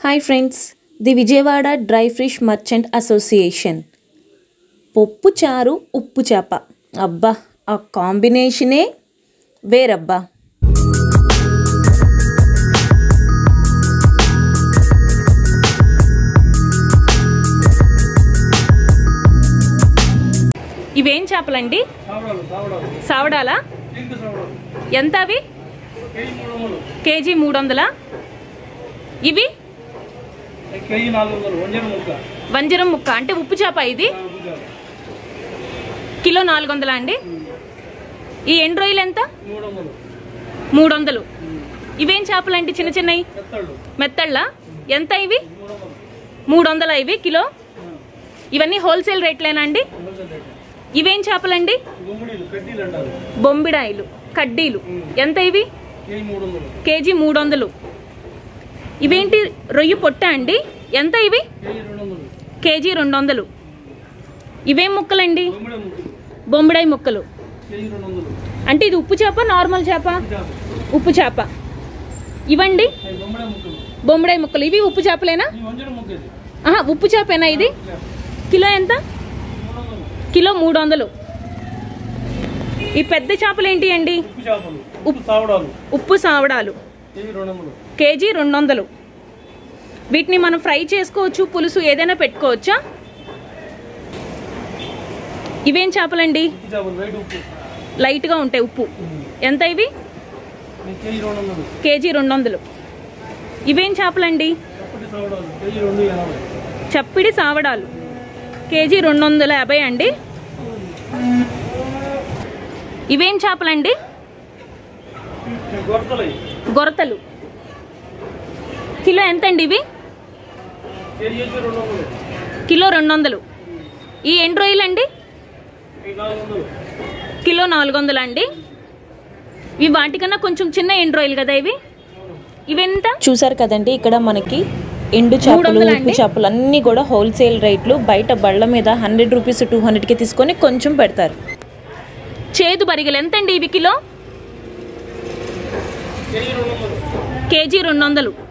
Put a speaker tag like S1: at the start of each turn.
S1: Hi friends the Vijayawada dry fish merchant association పప్పు చారు ఉప్పు చేప అబ్బా ఆ కాంబినేషనే వేరబ్బా ఇవేం చేపలండి
S2: సావడాలు సావడాలు
S1: సావడాలా
S2: పింక్ సావడాలు
S1: ఎంత అవి
S2: కేజీ మూడు వందలు
S1: కేజీ మూడు వందలా ఇవి
S2: కేజీ నాలుగు వందలు వంజన ముక్క
S1: వంజరం ముక్క అంటే ఉప్పు చేప ఇది
S2: నాలుగు భుజాలు.
S1: కిలో నాలుగు వందలా అండి ఈ ఎండు రొయ్యలు ఎంత
S2: మూడు వందలు
S1: మూడు వందలు ఇవేం చేపలండి చిన్న చిన్నవి
S2: పెత్తళ్ళు
S1: మెత్తళ్ళ ఎంత ఇవి
S2: మూడు వందలు
S1: మూడు వందల ఇవి కిలో ఇవన్నీ హోల్సేల్ రేట్లేనా అండి
S2: హోల్సేల్ రేట్
S1: ఇవేం చేపలండి
S2: గుమ్మడీలు కడ్డీలు అంటారు
S1: బొంబిడాయిలు కడ్డీలు ఎంత ఇవి
S2: కేజీ మూడు వందలు
S1: కేజీ మూడు వందలు ఇవేంటి రొయ్యి పొట్ట అండి ఎంత ఇవి
S2: కేజీ రెండు వందలు
S1: కేజీ రెండు వందలు ఇవేం ముక్కలండి
S2: గుమ్మడి ముక్కలు
S1: బొంబిడాయి ముక్కలు
S2: కేజీ రెండు వందలు
S1: అంటే ఇది ఉప్పు చేప నార్మల్ చేప
S2: చేప
S1: ఉప్పు చేప ఇవండి
S2: అవి గుమ్మడి ముక్కలు
S1: బొంబిడాయి ముక్కలు ఇవి ఉప్పు చేపలేనా
S2: ఈ వంజన ముక్క ఇది
S1: ఆహా ఉప్పు చేపేనా ఇది
S2: చేప.
S1: కిలో ఎంత
S2: మూడు వందలు
S1: కిలో మూడు వందలు ఈ పెద్ద చేపలు ఏంటి అండి
S2: ఉప్పు చేపలు ఉప్పు సావడాలు
S1: ఉప్పు సావడాలు
S2: కేజీ రెండు వందలు
S1: కేజీ రెండు వందలు వీటిని మనం ఫ్రై చేసుకోవచ్చు పులుసు ఏదైనా పెట్టుకోవచ్చా ఇవేం చేపలండి
S2: ఉప్పు చేపలు వైట్ ఉప్పు
S1: లైట్గా ఉంటాయి ఉప్పు ఎంత ఇవి
S2: ఈ కేజీ రెండు వందలు
S1: కేజీ రెండు వందలు ఇవేం చేపలండి
S2: చప్పటి సావడాలు కేజీ రెండు ఎనభై
S1: చప్పిడి సావడాలు కేజీ రెండు వందల యాభై అండి ఇవేం చేపలండి
S2: ఈ గొరతలు అవి.
S1: గొరతలు కిలో ఎంతండి ఇవి
S2: కేజీ వచ్చి రెండు వందలు
S1: కిలో రెండు వందలు ఈ ఎండు రొయ్యలు అండి
S2: ఈ నాలుగు వందలు
S1: కిలో నాలుగు వందలు అండి ఇవి వాటికన్నా కొంచెం చిన్న ఎండు రొయ్యలు కదా ఇవి ఇవెంత
S3: చూసారు కదండి ఇక్కడ మనకి ఎండు
S1: మూడు
S3: చేపలు
S1: వందలా
S3: ఉప్పు
S1: అండి?
S3: చేపలు అన్నీ కూడా హోల్సేల్ రేట్లు బయట బళ్ళ మీద హండ్రెడ్ రూపీస్ టూ హండ్రెడ్కి తీసుకొని కొంచెం పెడతారు
S1: చేదు బరిగలు ఎంతండి ఇవి కిలో
S2: కేజీ రెండు వందలు
S1: కేజీ రెండు వందలు